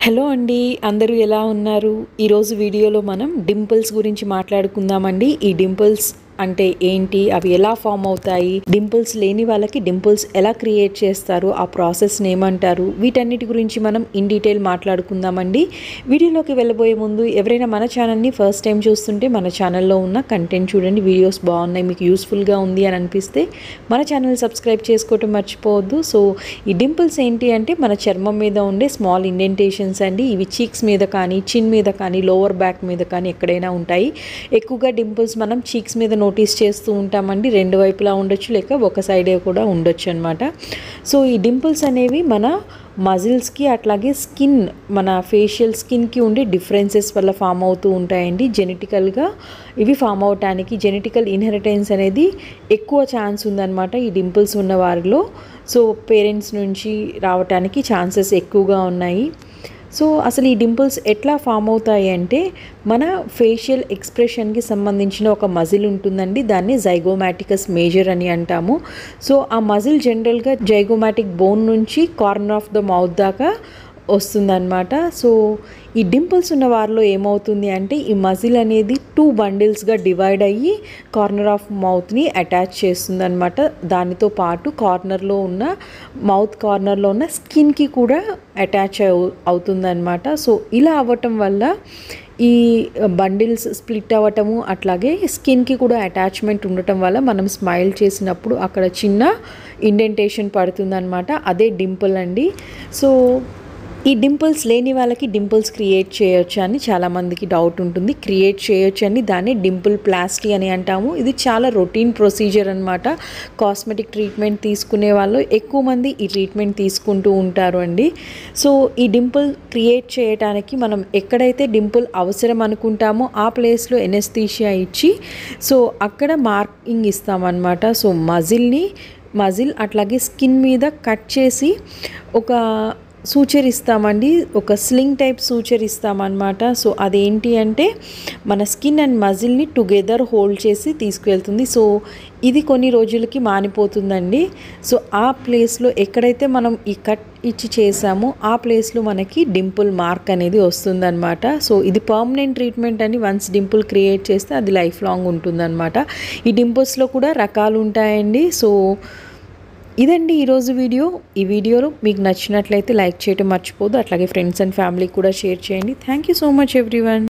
hello అండి అందరూ ఎలా ఉన్నారు ఈరోజు వీడియోలో మనం డింపుల్స్ గురించి మాట్లాడుకుందామండి ఈ డింపుల్స్ అంటే ఏంటి అవి ఎలా ఫామ్ అవుతాయి డింపుల్స్ లేని వాళ్ళకి డింపుల్స్ ఎలా క్రియేట్ చేస్తారు ఆ ప్రాసెస్ని ఏమంటారు వీటన్నిటి గురించి మనం ఇన్ డీటెయిల్ మాట్లాడుకుందామండి వీడియోలోకి వెళ్ళబోయే ముందు ఎవరైనా మన ఛానల్ని ఫస్ట్ టైం చూస్తుంటే మన ఛానల్లో ఉన్న కంటెంట్ చూడండి వీడియోస్ బాగున్నాయి మీకు యూస్ఫుల్గా ఉంది అని అనిపిస్తే మన ఛానల్ సబ్స్క్రైబ్ చేసుకోవటం మర్చిపోవద్దు సో ఈ డింపుల్స్ ఏంటి అంటే మన చర్మం మీద ఉండే స్మాల్ ఇండెంటేషన్స్ అండి ఇవి చీక్స్ మీద కానీ చిన్ మీద కానీ లోవర్ బ్యాక్ మీద కానీ ఎక్కడైనా ఉంటాయి ఎక్కువగా డింపుల్స్ మనం చీక్స్ మీద నోటీస్ చేస్తూ ఉంటామండి రెండు వైపులా ఉండొచ్చు లేక ఒక సైడే కూడా ఉండొచ్చు అనమాట సో ఈ డింపుల్స్ అనేవి మన మజిల్స్కి అట్లాగే స్కిన్ మన ఫేషియల్ స్కిన్కి ఉండే డిఫరెన్సెస్ వల్ల ఫామ్ అవుతూ ఉంటాయండి జెనెటికల్గా ఇవి ఫామ్ అవటానికి జెనెటికల్ ఇన్హెరిటెన్స్ అనేది ఎక్కువ ఛాన్స్ ఉందన్నమాట ఈ డింపుల్స్ ఉన్న వారిలో సో పేరెంట్స్ నుంచి రావటానికి ఛాన్సెస్ ఎక్కువగా ఉన్నాయి సో అసలు ఈ డింపుల్స్ ఎట్లా ఫామ్ అవుతాయి అంటే మన ఫేషియల్ ఎక్స్ప్రెషన్కి సంబంధించిన ఒక మజిల్ ఉంటుందండి దాన్ని జైగోమాటికస్ మేజర్ అని అంటాము సో ఆ మజిల్ జనరల్గా జైగోమాటిక్ బోన్ నుంచి కార్నర్ ఆఫ్ ద మౌత్ దాకా వస్తుందన్నమాట సో ఈ డింపుల్స్ ఉన్న వారిలో ఏమవుతుంది అంటే ఈ మజిల్ అనేది టూ బండిల్స్గా డివైడ్ అయ్యి కార్నర్ ఆఫ్ మౌత్ని అటాచ్ చేస్తుంది అనమాట దానితో పాటు కార్నర్లో ఉన్న మౌత్ కార్నర్లో ఉన్న స్కిన్కి కూడా అటాచ్ అవు అవుతుందన్నమాట సో ఇలా అవ్వటం వల్ల ఈ బండిల్స్ స్ప్లిట్ అవ్వటము అట్లాగే స్కిన్కి కూడా అటాచ్మెంట్ ఉండటం వల్ల మనం స్మైల్ చేసినప్పుడు అక్కడ చిన్న ఇండెంటేషన్ పడుతుందన్నమాట అదే డింపుల్ అండి సో ఈ డింపుల్స్ లేని వాళ్ళకి డింపుల్స్ క్రియేట్ చేయొచ్చు అని చాలామందికి డౌట్ ఉంటుంది క్రియేట్ చేయొచ్చు అని దాన్ని డింపుల్ ప్లాస్టీ అని అంటాము ఇది చాలా రొటీన్ ప్రొసీజర్ అనమాట కాస్మెటిక్ ట్రీట్మెంట్ తీసుకునే వాళ్ళు ఎక్కువ మంది ఈ ట్రీట్మెంట్ తీసుకుంటూ ఉంటారు అండి సో ఈ డింపుల్ క్రియేట్ చేయడానికి మనం ఎక్కడైతే డింపుల్ అవసరం అనుకుంటామో ఆ ప్లేస్లో ఎనెస్థీషియా ఇచ్చి సో అక్కడ మార్కింగ్ ఇస్తామన్నమాట సో మజిల్ని మజిల్ అట్లాగే స్కిన్ మీద కట్ చేసి ఒక సూచర్ ఇస్తామండి ఒక స్లింగ్ టైప్ సూచర్ ఇస్తామన్నమాట సో అదేంటి అంటే మన స్కిన్ అండ్ మజిల్ని టుగెదర్ హోల్డ్ చేసి తీసుకువెళ్తుంది సో ఇది కొన్ని రోజులకి మానిపోతుందండి సో ఆ ప్లేస్లో ఎక్కడైతే మనం ఈ కట్ ఇచ్చి చేసామో ఆ ప్లేస్లో మనకి డింపుల్ మార్క్ అనేది వస్తుందన్నమాట సో ఇది పర్మనెంట్ ట్రీట్మెంట్ అని వన్స్ డింపుల్ క్రియేట్ చేస్తే అది లైఫ్ లాంగ్ ఉంటుందన్నమాట ఈ డింపుల్స్లో కూడా రకాలు ఉంటాయండి సో ఇదండి ఈరోజు వీడియో ఈ వీడియోలో మీకు నచ్చినట్లయితే లైక్ చేయడం మర్చిపోదు అట్లాగే ఫ్రెండ్స్ అండ్ ఫ్యామిలీకి కూడా షేర్ చేయండి thank you so much everyone